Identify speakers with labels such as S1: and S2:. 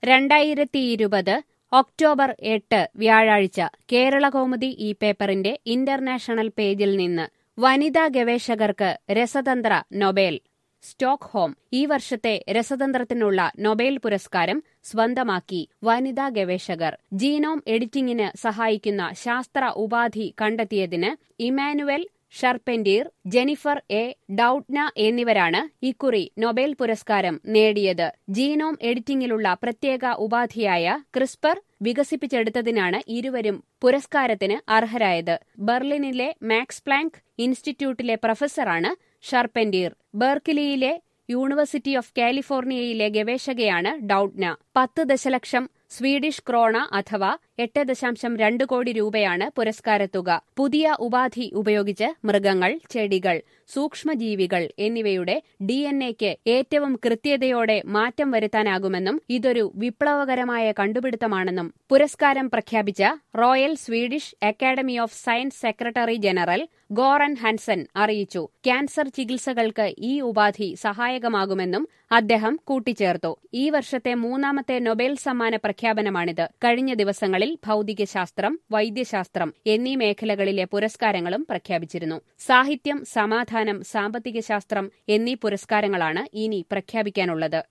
S1: രണ്ടായിരത്തിയിരുപത് ഒക്ടോബർ എട്ട് വ്യാഴാഴ്ച കേരളകൗമുദി ഈ പേപ്പറിന്റെ ഇന്റർനാഷണൽ പേജിൽ നിന്ന് വനിതാ ഗവേഷകർക്ക് രസതന്ത്ര നൊബേൽ സ്റ്റോക്ക്ഹോം ഈ വർഷത്തെ രസതന്ത്രത്തിനുള്ള നൊബേൽ പുരസ്കാരം സ്വന്തമാക്കി വനിതാ ഗവേഷകർ ജീനോം എഡിറ്റിംഗിന് സഹായിക്കുന്ന ശാസ്ത്ര ഉപാധി കണ്ടെത്തിയതിന് Emmanuelle Charpentier Jennifer A Doudna എന്നിവരാണ് ഇക്കുറി നൊബേൽ പുരസ്കാരം നേടിയത് ജീനോം എഡിറ്റിംഗിലുള്ള പ്രത്യേക ഉപാധിയായ ക്രിസ്പർ വികസിപ്പിച്ചെടുത്തതിനാണ് ഇരുവരും പുരസ്കാരത്തിന് അർഹരായത് ബെർലിനിലെ മാക്സ് പ്ലാങ്ക് ഇൻസ്റ്റിറ്റ്യൂട്ടിലെ പ്രൊഫസറാണ് ഷർപെന്റീർ ബെർക്കിലിയിലെ യൂണിവേഴ്സിറ്റി ഓഫ് കാലിഫോർണിയയിലെ ഗവേഷകയാണ് ഡൌട്ട്ന പത്ത് ദശലക്ഷം സ്വീഡിഷ് ക്രോണ അഥവാ എട്ട് ദശാംശം രണ്ട് കോടി രൂപയാണ് പുരസ്കാരത്തുക പുതിയ ഉപാധി ഉപയോഗിച്ച് മൃഗങ്ങൾ ചെടികൾ സൂക്ഷ്മജീവികൾ എന്നിവയുടെ ഡി എൻ എക്ക് ഏറ്റവും കൃത്യതയോടെ മാറ്റം വരുത്താനാകുമെന്നും ഇതൊരു വിപ്ലവകരമായ കണ്ടുപിടുത്തമാണെന്നും പുരസ്കാരം പ്രഖ്യാപിച്ച Royal Swedish Academy of Science secretary general Goran Hansson അറിയിച്ചു ക്യാൻസർ ചികിത്സകൾക്ക് ഈ ഉപാധി സഹായകമാകുമെന്നും അദ്ദേഹം കൂട്ടിച്ചേർത്തു ഈ വർഷത്തെ മൂന്നാമത്തെ നൊബേൽ സമ്മാന പ്രഖ്യാപനമാണിത് കഴിഞ്ഞ ദിവസങ്ങളിൽ ഭൌതികശാസ്ത്രം വൈദ്യശാസ്ത്രം എന്നീ മേഖലകളിലെ പുരസ്കാരങ്ങളും പ്രഖ്യാപിച്ചിരുന്നു സാഹിത്യം സമാധാനം സാമ്പത്തികശാസ്ത്രം എന്നീ പുരസ്കാരങ്ങളാണ് ഇനി പ്രഖ്യാപിക്കാനുള്ളത്